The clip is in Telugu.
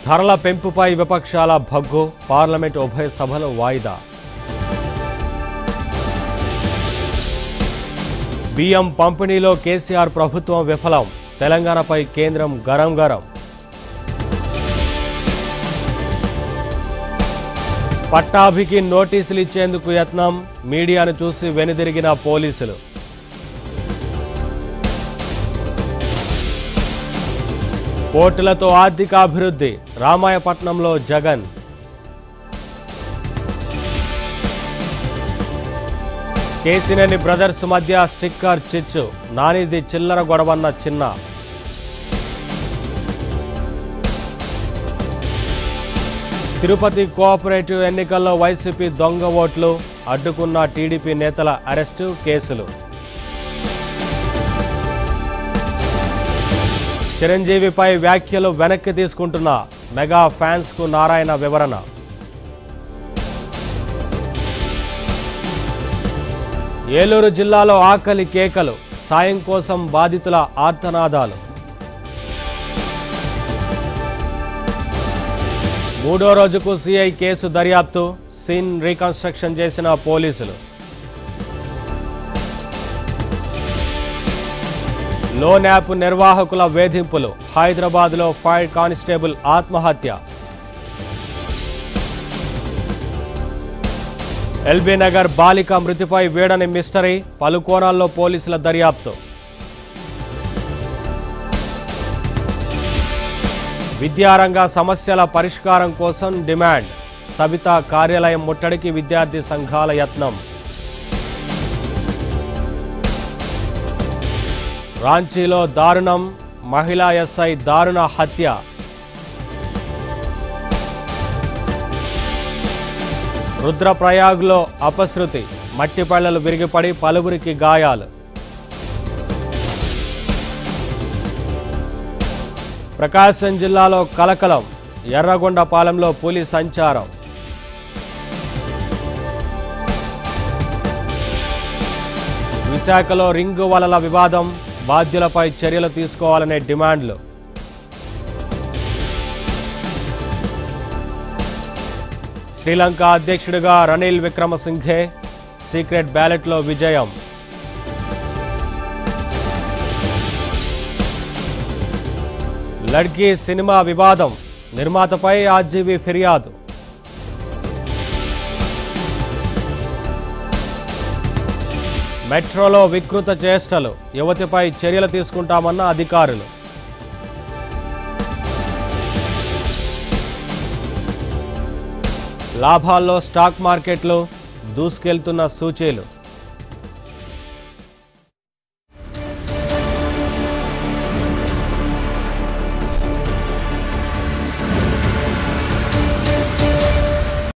ధరల పెంపుపై విపక్షాల భగ్గు పార్లమెంట్ ఉభయ సభలు వాయిదా బియ్యం పంపిణీలో కేసీఆర్ ప్రభుత్వం విఫలం తెలంగాణపై కేంద్రం గరం గరం పట్టాభికి నోటీసులు ఇచ్చేందుకు యత్నం మీడియాను చూసి వెనుదిరిగిన పోలీసులు పోర్టులతో ఆర్థికాభివృద్ధి రామాయపట్నంలో జగన్ కేసినేని బ్రదర్స్ మధ్య స్టిక్కర్ చిచ్చు నానిది చిల్లర గొడవన్న చిన్న తిరుపతి కోఆపరేటివ్ ఎన్నికల్లో వైసీపీ దొంగ ఓట్లు అడ్డుకున్న టీడీపీ నేతల అరెస్టు కేసులు చిరంజీవిపై వ్యాఖ్యలు వెనక్కి తీసుకుంటున్న మెగా ఫ్యాన్స్కు నారాయణ వివరణ ఏలూరు జిల్లాలో ఆకలి కేకలు సాయం కోసం బాధితుల ఆర్తనాదాలు మూడో రోజుకు సిఐ కేసు దర్యాప్తు సీన్ రీకన్స్ట్రక్షన్ చేసిన పోలీసులు లోన్ యాప్ నిర్వాహకుల వేధింపులు హైదరాబాద్లో ఫైర్ కానిస్టేబుల్ ఆత్మహత్య ఎల్బీ నగర్ బాలిక మృతిపై వీడని మిస్టరీ పలు కోణాల్లో పోలీసుల దర్యాప్తు విద్యారంగ సమస్యల పరిష్కారం కోసం డిమాండ్ సబితా కార్యాలయం ముట్టడికి విద్యార్థి సంఘాల యత్నం రాంచీలో దారుణం మహిళా ఎస్ఐ దారుణ హత్య రుద్రప్రయాగ్లో అపశృతి మట్టిపళ్ళలు విరిగిపడి పలువురికి గాయాలు ప్రకాశం జిల్లాలో కలకలం ఎర్రగొండపాలెంలో పులి సంచారం విశాఖలో రింగు వలల వివాదం బాధ్యులపై చర్యలు తీసుకోవాలనే డిమాండ్లు శ్రీలంక అధ్యక్షుడిగా రనిల్ విక్రమసింఘే సీక్రెట్ బ్యాలెట్లో విజయం లడ్కీ సినిమా వివాదం నిర్మాతపై ఆర్జీవీ ఫిర్యాదు మెట్రోలో వికృత చేష్టలు యువతిపై చర్యలు తీసుకుంటామన్న అధికారులు లాభాల్లో స్టాక్ మార్కెట్లు దూసుకెళ్తున్న సూచీలు